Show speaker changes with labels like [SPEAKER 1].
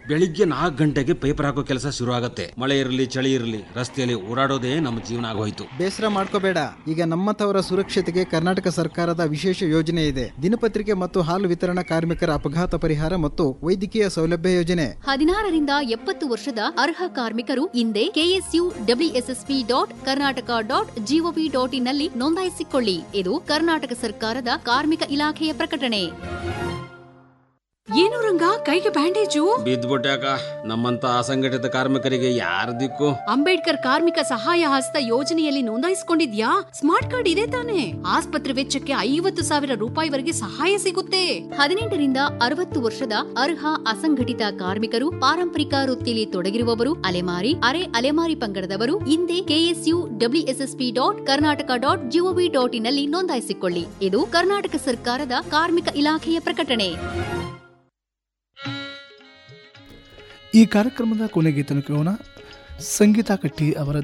[SPEAKER 1] ಬೆಳಿಗ್ಗೆ ನಾಲ್ಕು ಗಂಟೆಗೆ ಪೇಪರ್ ಹಾಕೋ ಕೆಲಸ ಶುರು ಆಗತ್ತೆ ಮಳೆ ಇರಲಿ ಚಳಿ ಇರಲಿ ರಸ್ತೆಯಲ್ಲಿ ಓಡಾಡೋದೇ ನಮ್ಮ ಜೀವನ ಆಗೋಯ್ತು
[SPEAKER 2] ಬೇಸರ ಮಾಡ್ಕೋಬೇಡ ಈಗ ನಮ್ಮಂಥವರ ಸುರಕ್ಷತೆಗೆ ಕರ್ನಾಟಕ ಸರ್ಕಾರದ ವಿಶೇಷ ಯೋಜನೆ ಇದೆ ದಿನಪತ್ರಿಕೆ ಮತ್ತು ಹಾಲು ವಿತರಣಾ ಕಾರ್ಮಿಕರ ಅಪಘಾತ ಪರಿಹಾರ ಮತ್ತು ವೈದ್ಯಕೀಯ ಸೌಲಭ್ಯ ಯೋಜನೆ
[SPEAKER 3] ಹದಿನಾರರಿಂದ ಎಪ್ಪತ್ತು ವರ್ಷದ ಅರ್ಹ ಕಾರ್ಮಿಕರು ಹಿಂದೆ KSU WSSP dot Karnataka dot GOV dot ಇನ್ನಲ್ಲಿ ನೋಂದಾಯಿಸಿಕೊಳ್ಳಿ ಇದು ಕರ್ನಾಟಕ ಸರ್ಕಾರದ ಕಾರ್ಮಿಕ ಇಲಾಖೆಯ ಪ್ರಕಟಣೆ
[SPEAKER 4] ಏನು ರಂಗ ಕೈಗೆ ಬ್ಯಾಂಡೇಜು
[SPEAKER 1] ಬಿದ್ದ್ಬಿಟ್ಯಾಕ ನಮ್ಮಂತ ಅಸಂಘಟಿತ ಕಾರ್ಮಿಕರಿಗೆ ಯಾರ ದಿಕ್ಕು
[SPEAKER 4] ಅಂಬೇಡ್ಕರ್ ಕಾರ್ಮಿಕ ಸಹಾಯ ಹಸ್ತ ಯೋಜನೆಯಲ್ಲಿ ನೋಂದಾಯಿಸಿಕೊಂಡಿದ್ಯಾ ಸ್ಮಾರ್ಟ್ ಕಾರ್ಡ್ ಇದೆ ತಾನೆ ಆಸ್ಪತ್ರೆ ವೆಚ್ಚಕ್ಕೆ ಐವತ್ತು ಸಾವಿರ ರೂಪಾಯಿವರೆಗೆ ಸಹಾಯ ಸಿಗುತ್ತೆ
[SPEAKER 3] ಹದಿನೆಂಟರಿಂದ ಅರವತ್ತು ವರ್ಷದ ಅರ್ಹ ಅಸಂಘಟಿತ ಕಾರ್ಮಿಕರು ಪಾರಂಪರಿಕ ವೃತ್ತಿಯಲ್ಲಿ ತೊಡಗಿರುವವರು ಅಲೆಮಾರಿ ಅರೆ ಅಲೆಮಾರಿ ಪಂಗಡದವರು ಹಿಂದೆ KSU WSSP dot Karnataka dot GOV dot ಇನ್ನಲ್ಲಿ ನೋಂದಾಯಿಸಿಕೊಳ್ಳಿ ಇದು ಕರ್ನಾಟಕ ಸರ್ಕಾರದ ಕಾರ್ಮಿಕ ಇಲಾಖೆಯ ಪ್ರಕಟಣೆ
[SPEAKER 5] ಈ ಕಾರ್ಯಕ್ರಮದ ಕೊನೆಗೆ ತಲುಪೋಣ ಸಂಗೀತ ಕಟ್ಟಿ ಅವರ